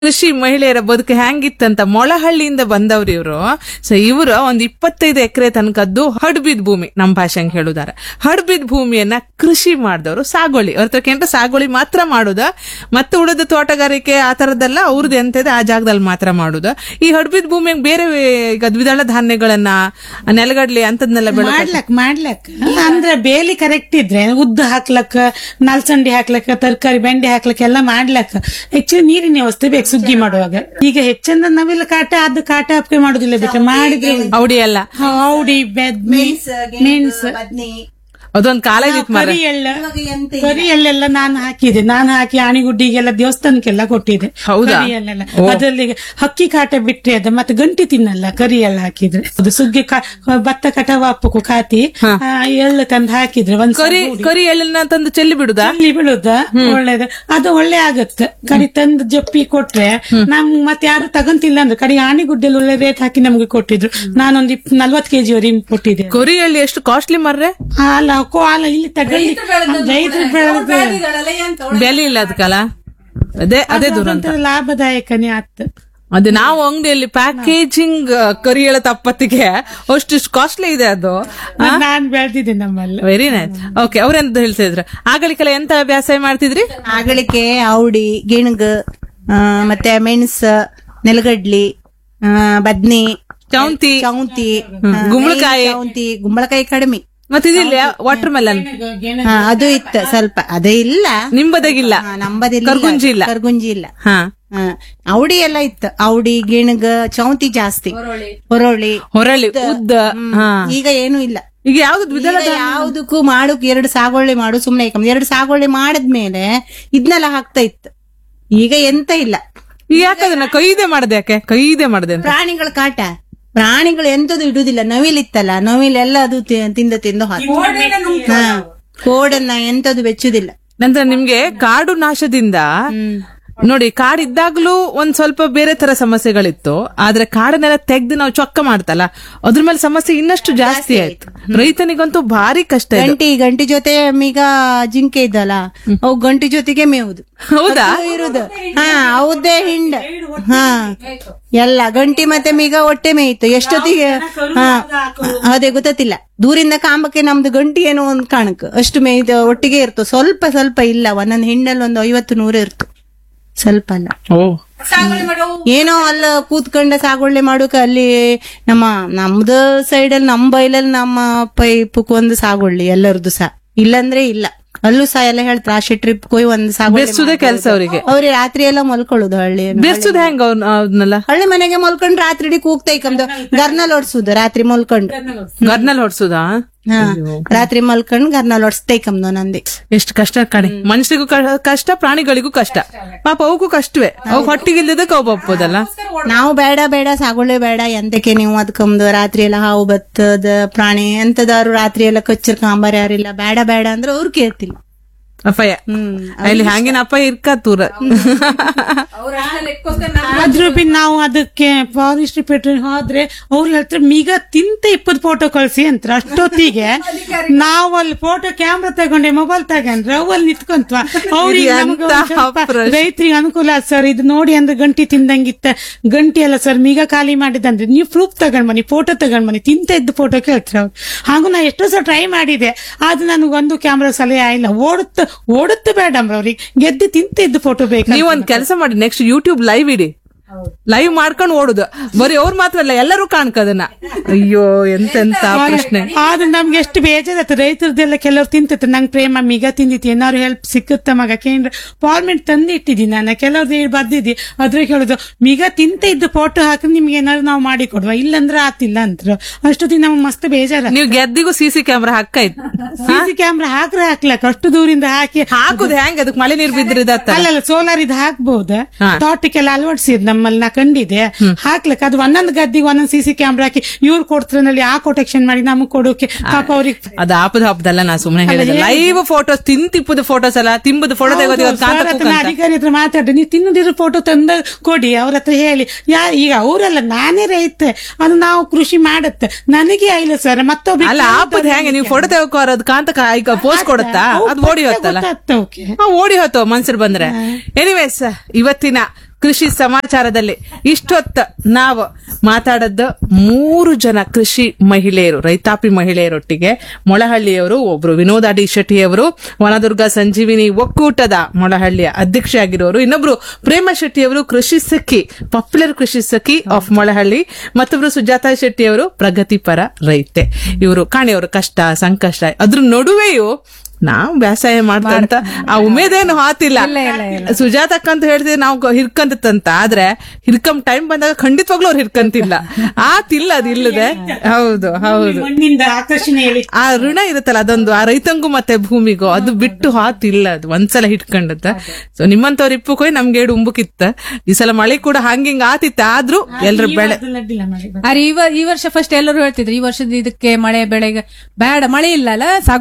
ಕೃಷಿ ಮಹಿಳೆಯರ ಬದುಕು ಹೆಂಗಿತ್ತಂತ ಮೊಳಹಳ್ಳಿಯಿಂದ ಬಂದವ್ರು ಇವರು ಸೊ ಇವರು ಒಂದ್ ಇಪ್ಪತ್ತೈದು ಎಕರೆ ತನಕದ್ದು ಹಡ್ಬಿದ್ ಭೂಮಿ ನಮ್ಮ ಭಾಷೆಂಗ್ ಹೇಳುದಾರೆ ಹಡ್ಬಿದ್ ಭೂಮಿಯನ್ನ ಕೃಷಿ ಮಾಡಿದವರು ಸಾಗೋಳಿ ಅವ್ರ ತಕ್ಕಂತ ಸಾಗೋಳಿ ಮಾತ್ರ ಮಾಡುದ ಮತ್ತೆ ಉಳಿದ ತೋಟಗಾರಿಕೆ ಆ ತರದ್ದೆಲ್ಲ ಅವ್ರದ್ದು ಎಂತದೆ ಆ ಜಾಗದಲ್ಲಿ ಮಾತ್ರ ಮಾಡುದ ಈ ಹಡ್ಬಿದ್ ಭೂಮಿಯಾಗ ಬೇರೆ ಈಗ ದ್ವಿದಳ ಧಾನ್ಯಗಳನ್ನ ನೆಲಗಡ್ಲೆ ಅಂತದ್ನೆಲ್ಲ ಬೆಳೆ ಮಾಡ್ಲಕ್ ಮಾಡ್ಲಕ್ ಅಂದ್ರೆ ಬೇಲಿ ಕರೆಕ್ಟ್ ಇದ್ರೆ ಉದ್ದು ಹಾಕ್ಲಕ್ ನಾಲ್ಸಂಡಿ ಹಾಕ್ಲಕ್ ತರಕಾರಿ ಬೆಂಡೆ ಹಾಕ್ಲಕ್ ಎಲ್ಲ ಮಾಡ್ಲಕ್ ಹೆಚ್ಚಿನ ನೀರಿನ ವ್ಯವಸ್ಥೆ ಬೇಕು ಸುಗ್ಗಿ ಮಾಡುವಾಗ ಈಗ ಹೆಚ್ಚಂದ ನಾವೆಲ್ಲ ಕಾಟ ಅದು ಕಾಟ ಹಾಕಿ ಮಾಡುದಿಲ್ಲ ಬಿಟ್ರೆ ಮಾಡಿದ್ರೆ ಅವಡಿ ಎಲ್ಲ ಔಡಿ ಬೆದ್ಮಿ ಮೆಣಸು ಬದ್ನಿ ಅದೊಂದ್ ಕಾಲ ಇತ್ತು ಮರ ಕರಿ ಎಳ್ಳ ಕರಿ ಎಳ್ಳೆಲ್ಲ ನಾನು ಹಾಕಿದೆ ನಾನು ಹಾಕಿ ಆಣಿಗುಡ್ಡಿಗೆಲ್ಲ ದೇವಸ್ಥಾನಕ್ಕೆಲ್ಲ ಕೊಟ್ಟಿದೆ ಹೌದಾ? ಕರಿ ಎಳ್ಳೆಲ್ಲ ಅದ್ರಲ್ಲಿ ಹಕ್ಕಿ ಕಾಟ ಬಿಟ್ರೆ ಅದು ಮತ್ತೆ ಗಂಟಿ ತಿನ್ನಲ್ಲ ಕರಿ ಎಳ್ಳ ಹಾಕಿದ್ರೆ ಅದು ಸುಗ್ಗಿ ಕಾ- ಭತ್ತ ಕಟಾವ ಹಾಕ್ಬೇಕು ಕಾತಿ ಆ, ಎಳ್ಳು ತಂದು ಹಾಕಿದ್ರೆ ಒಂದ್ ಕರಿ ಕರಿ ಎಳ್ಳನ್ನ ತಂದು ಚೆಲ್ಲಿ ಬಿಡುದಾ ಅಲ್ಲಿ ಬೀಳುದ ಒಳ್ಳೇದು ಅದು ಒಳ್ಳೆ ಆಗತ್ತೆ ಕಡಿ ತಂದು ಜಪ್ಪಿ ಕೊಟ್ರೆ ನಮ್ ಮತ್ತೆ ಯಾರು ತಗಂತಿಲ್ಲ ಅಂದ್ರೆ ಕಡಿ ಆಣಿಗುಡ್ಡೆಲ್ಲ ಒಳ್ಳೆ ರೇಟ್ ಹಾಕಿ ನಮ್ಗೆ ಕೊಟ್ಟಿದ್ರು ನಾನೊಂದ್ ಇಪ್ ನಲ್ವತ್ ಕೆಜಿ ವರೆಗೆ ಕೊಟ್ಟಿದ್ದೆ ಕೊರಿ ಎಳ್ಳಿ ಎಷ್ಟು ಕಾಸ್ಟ್ಲಿ ಮರ್ರೆ ಹಾಲ ಕೋ ಹಾಲ ಇಲ್ಲಿ ತಗೊಳ್ಳಿ ರೈತರು ಬೆಳೆದ ಬೆಲೆ ಇಲ್ಲ ಅದಕ್ಕಲ್ಲ ಅದೇ ಅದೇ ದುರಂತ ಅದೊಂಥರ ಲಾಭದಾಯಕನೇ ಆತ್ ಅದು ನಾವು ಅಂಗಡಿಯಲ್ಲಿ ಪ್ಯಾಕೇಜಿಂಗ್ ಕರಿಯಳ ತಪ್ಪತ್ತಿಗೆ ಅಷ್ಟು ಕಾಸ್ಟ್ಲಿ ಇದೆ ಅದು ಅದ್ ನಾನ್ ಬೆಳ್ದಿದ್ದೆ ನಮ್ಮಲ್ಲಿ ವೆರಿ ನೈಸ್ ಓಕೆ ಅವ್ರೆಂತ ಹೇಳ್ತಿದ್ರು ಆಗಲಿಕ್ಕೆಲ್ಲ ಎಂತ ವ್ಯಾಸಾಯ ಮಾಡ್ತಿದ್ರಿ ಆಗಳಿಕೆ ಔಡಿ ಗಿಣಗ್ ಆ, ಮತ್ತೆ ಮೆಣಸ ನೆಲಗಡ್ಲಿ ಆ, ಬದ್ನಿ ಚೌಂತಿ ಚೌಂತಿ ಗುಂಬಳಕಾಯಿ. ಚೌಂತಿ ಗುಂಬಳಕಾಯಿ ಕಡಿಮೆ ಮತ್ತೆ ಇದಿಲ್ಲ ವಾಟರ್ ಮೆಲನ್ ಹಾ, ಅದು ಇತ್ತು ಸ್ವಲ್ಪ ಅದು ಇಲ್ಲ ನಿಂಬದಗಿಲ್ಲ ಹಾ, ನಂಬದಿಲ್ಲ ಕರ್ಗುಂಜಿ ಇಲ್ಲ. ಕರ್ಗುಂಜಿ ಇಲ್ಲ ಹಾ ಹಾ, ಔಡಿ ಎಲ್ಲ ಇತ್ತು ಔಡಿ ಗಿಣಗ ಚೌಂತಿ ಜಾಸ್ತಿ ಹೊರೊಳಿ ಹೊರಳಿ ಉದ್ದ ಹಾ ಈಗ ಏನು ಇಲ್ಲ ಈಗ ಯಾವ್ದು ದ್ವಿದಳ ಈಗ ಯಾವ್ದಕ್ಕೂ ಮಾಡೋಕ್ ಎರಡು ಸಾಗುವಳಿ ಮಾಡು ಸುಮ್ನೆ ಯಾಕಂದ್ರೆ ಎರಡು ಸಾಗುವಳಿ ಮಾಡಿದ್ಮೇಲೆ ಇದನ್ನೆಲ್ಲ ಹಾಕ್ತಾ ಇತ್ತು ಈಗ ಎಂತ ಇಲ್ಲ ಈಗ ಯಾಕದನ್ನ ಕೈದೆ ಮಾಡ್ದೆ ಯಾಕೆ ಕೈದೆ ಮಾಡ್ದೆ ಅಂತ ಪ್ರಾಣಿಗಳ ಕಾಟ ಪ್ರಾಣಿಗಳು ಎಂತದು ಇಡುದಿಲ್ಲ ನವಿಲಿತ್ತಲ್ಲ ನವಿಲೆಲ್ಲ ಅದು ತಿ- ತಿಂದು ತಿಂದು ಹಾಕಿ ಹಾ ಕೋಡನ್ನ ಎಂತದು ಬೆಚ್ಚುದಿಲ್ಲ ನಂತರ ನಿಮ್ಗೆ ಕಾಡು ನಾಶದಿಂದ ನೋಡಿ ಕಾಡಿದ್ದಾಗ್ಲೂ ಒಂದ್ ಸ್ವಲ್ಪ ಬೇರೆ ತರ ಸಮಸ್ಯೆಗಳಿತ್ತು ಆದ್ರೆ ಕಾಡನ್ನೆಲ್ಲ ತೆಗ್ದು ನಾವು ಚೊಕ್ಕ ಮಾಡ್ತಲ್ಲ ಅದ್ರ ಮೇಲೆ ಸಮಸ್ಯೆ ಇನ್ನಷ್ಟು ಜಾಸ್ತಿ ಆಯ್ತು ರೈತನಿಗಂತೂ ಭಾರಿ ಕಷ್ಟ ಇದೆ ಗಂಟಿ ಗಂಟಿ ಜೊತೆ ಈಗ ಜಿಂಕೆ ಇದ್ದಲ್ಲ ಅವು ಗಂಟಿ ಜೊತೆಗೆ ಮೇವುದು ಹೌದಾ ಅದು ಇರುದು ಹಾ ಹೌದೇ ಹಿಂಡ ಹಾ ಎಲ್ಲ ಗಂಟಿ ಮತ್ತೆ ಮೀಗ ಹೊಟ್ಟೆ ಮೇಯ್ತು ಎಷ್ಟೊತ್ತಿಗೆ ಹಾ ಅದೇ ಗೊತ್ತಿಲ್ಲ ದೂರಿಂದ ಕಾಂಬಕ್ಕೆ ನಮ್ದು ಗಂಟಿ ಏನೋ ಒಂದ್ ಕಾಣಕ್ ಅಷ್ಟು ಮೇಯ್ದು ಒಟ್ಟಿಗೆ ಇರ್ತು ಸ್ವಲ್ಪ ಸ್ವಲ್ಪ ಇಲ್ಲ ಒಂದೊಂದ್ ಹಿಂಡಲ್ಲಿ ಒಂದು ಐವತ್ತು ನೂರು ಇರ್ತು ಸ್ವಲ್ಪ ಅಲ್ಲ ಓ ಏನೋ ಅಲ್ಲ ಕೂತ್ಕೊಂಡ ಸಾಗುವಳಿ ಮಾಡೋಕೆ ಅಲ್ಲಿ ನಮ್ಮ ನಮ್ದು ಸೈಡಲ್ಲಿ ನಮ್ಮ ಬೈಲಲ್ಲಿ ನಮ್ಮ ಪೈಪಕ್ ಒಂದು ಸಾಗುವಳಿ ಎಲ್ಲರದು ಸಹ ಇಲ್ಲಂದ್ರೆ ಇಲ್ಲ ಅಲ್ಲೂ ಸಹ ಎಲ್ಲ ಹೇಳ್ತಾರೆ ಆಶೆ ಟ್ರಿಪ್ ಹೋಗಿ ಒಂದು ಸಾಗುವಳಿ ಬೆರ್ಸುದೇ ಕೆಲ್ಸ ಅವರಿಗೆ ಅವ್ರಿ ರಾತ್ರಿ ಎಲ್ಲ ಮಲ್ಕೊಳ್ಳೋದು ಹಳ್ಳಿ ಬೆರ್ಸುದ್ ಹೆಂಗ ಅವ್ನ ಅವ್ನೆಲ್ಲ ಹಳ್ಳಿ ಮನೆಗೆ ಮಲ್ಕೊಂಡು ರಾತ್ರಿ ಇಡೀ ಕೂಗ್ತಾ ಇಕ್ಕಂದು ಗರ್ನಲ್ಲಿ ಓಡಿಸುದು ರಾತ್ರಿ ಮಲ್ಕೊಂಡು ಗರ್ನಲ್ಲಿ ಹೊಡ್ಸುದಾ ಹಾ ರಾತ್ರಿ ಮಲ್ಕೊಂಡು ಗರ್ನಲ್ಲಿ ಓಡಿಸ್ತಾ ಇಕ್ಕಂದು ನಂದಿ ಎಷ್ಟು ಕಷ್ಟ ಕಣೆ ಮನುಷ್ಯರಿಗೂ ಕ- ಕಷ್ಟ ಪ್ರಾಣಿಗಳಿಗೂ ಕಷ್ಟ ಪಾಪ ಅವಕ್ಕೂ ಕಷ್ಟವೇ ಅವ್ ಹೊಟ್ಟಿಗಿಲ್ದದಕ್ಕೆ ಅವ್ ಬಪ್ಪೋದಲ್ಲ ನಾವು ಬೇಡ ಬೇಡ ಸಾಗುವಳಿ ಬೇಡ ಎಂತಕ್ಕೆ ನೀವು ಅದಕ್ಕಂದು ರಾತ್ರಿ ಎಲ್ಲ ಹಾವು ಬತ್ತದ ಪ್ರಾಣಿ ಎಂತದಾರು ರಾತ್ರಿ ಎಲ್ಲ ಕಚ್ಚರ್ ಕಾಂಬಾರ ಯಾರಿಲ್ಲ ಬೇಡ ಬೇಡ ಅಂದ್ರೆ ಅವ್ರು ಕೇಳ್ತಿಲ್ಲ ಅಪ್ಪಯ್ಯ ಹ್ಮ್ ಅಲ್ಲಿ ಹಂಗಿನ ಅಪ್ಪ ಇರ್ಕತ್ತೂರ ಆದ್ರೂ ಬಿ ನಾವು ಅದಕ್ಕೆ ಫಾರೆಸ್ಟ್ ಪೆಟ್ರೋಲ್ ಹೋದ್ರೆ ಅವ್ರು ಹೇಳ್ತಾರೆ ಮೀಗ ತಿಂತ ಇಪ್ಪತ್ತು ಫೋಟೋ ಕಳ್ಸಿ ಅಂತ ಅಷ್ಟೊತ್ತಿಗೆ ನಾವು ಅಲ್ಲಿ ಫೋಟೋ ಕ್ಯಾಮ್ರಾ ತಗೊಂಡೆ ಮೊಬೈಲ್ ತಗೊಂಡ್ರೆ ಅವಲ್ಲಿ ನಿಂತ್ಕೊಂತ್ವ ಅವ್ರಿಗೆ ನಮ್ಗೆ ಒಂದ್ ಸ್ವಲ್ಪ ಪ್ರಶ್ನೆ. ರೈತರಿಗೆ ಅನುಕೂಲ ಸರ್ ಇದು ನೋಡಿ ಅಂದ್ರೆ ಗಂಟಿ ತಿಂದಂಗಿತ್ತ ಗಂಟಿ ಅಲ್ಲ ಸರ್ ಮೀಗ ಖಾಲಿ ಮಾಡಿದಂದ್ರೆ ನೀವು ಪ್ರೂಫ್ ತಗೊಂಡ್ ಬನ್ನಿ ಫೋಟೋ ತಗೊಂಡ್ ಬನ್ನಿ ತಿಂತ ಇದ್ದ ಫೋಟೋ ಕೇಳ್ತಾರೆ ಅವ್ರು ಹಾಗೂ ನಾ ಎಷ್ಟೋ ಸಲ ಟ್ರೈ ಮಾಡಿದೆ ಆದ್ರೆ ನನಗೆ ಒಂದು ಕ್ಯಾಮ್ರಾ ಸಲಹೆ ಆಯಿಲ್ಲ ಓಡುತ್ತ ಓಡುತ್ತ ಬೇಡ ಅವ್ರಿಗೆ ಗೆದ್ದು ತಿಂತ ಇದ್ದ ಫೋಟೋ ಬೇಕು ನೀವ್ ಒಂದ್ ಕೆಲಸ ಮಾಡಿ ನೆಕ್ಸ್ಟ್ ಯೂಟ್ಯೂಬ್ ಲೈವ್ ಇಡಿ ಲೈವ್ ಮಾಡ್ಕೊಂಡು ಓಡುದು ಬರೀ ಅವ್ರು ಮಾತ್ರ ಅಲ್ಲ ಎಲ್ಲರೂ ಕಾಣ್ಕದನ್ನ ಅಯ್ಯೋ ಎಂತೆಂತ ಪ್ರಶ್ನೆ ಆದ್ರೆ ನಮ್ಗೆ ಎಷ್ಟು ಬೇಜಾರತ್ತೆ ರೈತರದೆಲ್ಲ ಕೆಲವ್ರು ತಿಂತಿತ್ತು ನಂಗೆ ಪ್ರೇಮ ಮಿಗ ತಿಂದಿತ್ತು ಏನಾದ್ರು ಹೆಲ್ಪ್ ಸಿಕ್ಕುತ್ತ ಮಗ ಕೇಂದ್ರ ಫಾರ್ಮೆಟ್ ತಂದು ಇಟ್ಟಿದ್ದೀನಿ ನಾನು ಕೆಲವ್ರದ್ದು ಹೇಳಿ ಬರ್ದಿದ್ದಿ ಅದ್ರ ಹೇಳುದು ಮಿಗ ತಿಂತ ಇದ್ದು ಫೋಟೋ ಹಾಕಿ ನಿಮ್ಗೆ ಏನಾದ್ರು ನಾವು ಮಾಡಿ ಕೊಡುವ ಇಲ್ಲಂದ್ರೆ ಆತಿಲ್ಲ ಅಂದ್ರು ಅಷ್ಟೊತ್ತಿಗೆ ನಮ್ಗೆ ಮಸ್ತ್ ಬೇಜಾರ ನೀವು ಗೆದ್ದಿಗೂ ಸಿ ಸಿ ಕ್ಯಾಮ್ರಾ ಹಾಕಾಯ್ತು ಸಿಸಿ ಕ್ಯಾಮ್ರಾ ಹಾಕ್ರೆ ಹಾಕ್ಲಕ್ ಅಷ್ಟು ದೂರಿಂದ ಹಾಕಿ ಹಾಕುದು ಹೆಂಗ್ ಅದಕ್ಕೆ ಮಳೆ ನೀರು ಬಿದ್ರಿದತ್ತ ಅಲ್ಲಲ್ಲ ಸೋಲಾರ್ ಇದು ಹಾಕ್ಬಹುದು ಹಾ. ತೋಟಕ್ಕೆಲ್ಲ ಅಳವಡಿಸಿದ್ ನಮ್ಮಲ್ಲಿ ನಾ ಕಂಡಿದೆ ಹಾಕ್ಲಕ್ ಅದು ಒಂದೊಂದು ಗದ್ದಿಗೆ ಒಂದೊಂದು ಸಿಸಿ ಕ್ಯಾಮ್ರಾ ಹಾಕಿ ಇವ್ರು ಕೊಡ್ತಾರಲ್ಲಿ ಆ ಕೊಟೆಕ್ಷನ್ ಮಾಡಿ ನಮಗ್ ಕೊಡೋಕೆ ಪಾಪ ಅವ್ರಿಗೆ ಅದು ಆಪದ ಹಬ್ಬದಲ್ಲ ನಾ ಸುಮ್ನೆ ಹೇಳಿದೆ ಲೈವ್ ಫೋಟೋಸ್ ತಿಂತಿಪ್ಪದ ಫೋಟೋಸ್ ಅಲ್ಲ ತಿಂಬದ ಫೋಟೋ ತೆಗೋದು ಇವತ್ತು ಕಾಂತ ಸರ್ ಹತ್ರ ಕೂಕಂತ. ಅಧಿಕಾರಿ ಹತ್ರ ಮಾತಾಡಿ ನೀವು ತಿನ್ನದಿರೋ ಫೋಟೋ ತಂದ ಕೊಡಿ ಅವ್ರ ಹತ್ರ ಹೇಳಿ ಯಾ ಈಗ ಅವರಲ್ಲ ನಾನೇ ರೈತ ಅದು ನಾವು ಕೃಷಿ ಮಾಡತ್ತೆ ನನಗೆ ಆಯ್ಲ ಸರ್ ಮತ್ತೊಬ್ಬ ಅಲ್ಲ ಆಪದ ಹೆಂಗೆ ನೀವು ಫೋಟೋ ತೆಗೋಕೋರ ಅದು ಕಾಂತ ಪೋಸ್ಟ್ ಕೊಡುತ್ತಾ ಅದು ಓಡಿ ಹೋತ್ತಲ್ಲ ಹಾ, ಓಡಿ ಹೋತು ಮನ್ಸರ್ ಬಂದ್ರೆ ಎನಿವೇಸ್ ಇವತ್ತಿನ ಕೃಷಿ ಸಮಾಚಾರದಲ್ಲಿ ಇಷ್ಟೊತ್ತ ನಾವು ಮಾತಾಡದ್ದು ಮೂರು ಜನ ಕೃಷಿ ಮಹಿಳೆಯರು ರೈತಾಪಿ ಮಹಿಳೆಯರೊಟ್ಟಿಗೆ ಮೊಳಹಳ್ಳಿಯವರು ಒಬ್ರು ವಿನೋದ ಡಿ ಶೆಟ್ಟಿಯವರು ವನದುರ್ಗ ಸಂಜೀವಿನಿ ಒಕ್ಕೂಟದ ಮೊಳಹಳ್ಳಿಯ ಅಧ್ಯಕ್ಷೆ ಆಗಿರೋರು ಇನ್ನೊಬ್ರು ಪ್ರೇಮ ಶೆಟ್ಟಿಯವರು ಕೃಷಿ ಸಖಿ ಪಾಪ್ಯುಲರ್ ಕೃಷಿ ಸಖಿ ಆಫ್ ಮೊಳಹಳ್ಳಿ ಮತ್ತೊಬ್ರು ಸುಜಾತಾ ಶೆಟ್ಟಿಯವರು ಪ್ರಗತಿಪರ ರೈತೆ ಇವರು ಕಾಣಿಯವರು ಕಷ್ಟ ಸಂಕಷ್ಟ ಅದ್ರ ನಡುವೆಯೂ ನಾವು ವ್ಯವಸಾಯ ಮಾಡ್ತಾ ಅಂತ ಆ ಉಮೇದೇನು ಹಾತಿಲ್ಲ ಸುಜಾತಕ್ಕ ಅಂತ ಹೇಳ್ತೀವಿ ನಾವು ಹಿರ್ಕಂತಂತ ಆದ್ರೆ ಹಿರ್ಕಂ ಟೈಮ್ ಬಂದಾಗ ಖಂಡಿತವಾಗ್ಲೂ ಅವ್ರು ಹಿರ್ಕಂತಿಲ್ಲ ಆತಿಲ್ಲ ಅದಿಲ್ಲದೆ ಹೌದು ಹೌದು ಮಣ್ಣಿಂದ ಆಕರ್ಷಣೆ ಹೇಳಿ ಆ ಋಣ ಇರುತ್ತಲ್ಲ ಅದೊಂದು ಆ ರೈತಂಗೂ ಮತ್ತೆ ಭೂಮಿಗೂ ಅದು ಬಿಟ್ಟು ಹಾತಿಲ್ಲ ಅದು ಒಂದ್ಸಲ ಹಿಟ್ಕೊಂಡತ್ತ ಸೊ ನಿಮ್ಮಂತವ್ರ ಇಪ್ಪು ನಮ್ಗೆ ಏಡು ಉಂಬುಕಿತ್ತ ಈ ಸಲ ಮಳೆ ಕೂಡ ಹಂಗಿಂಗ್ ಆತಿತ್ತ ಆದ್ರೂ ಎಲ್ರ ಬೆಳೆ ಅಡ್ಡಿಲ್ಲ ಮಾಡಿ ಅರೆ ಈ ವ- ಈ ವರ್ಷ ಫಸ್ಟ್ ಎಲ್ಲರೂ ಹೇಳ್ತಿದ್ರು ಈ ವರ್ಷದ ಇದಕ್ಕೆ ಮಳೆ ಬೆಳೆಗೆ ಬೇಡ ಮಳೆ ಇಲ್ಲ ಅಲ್ಲ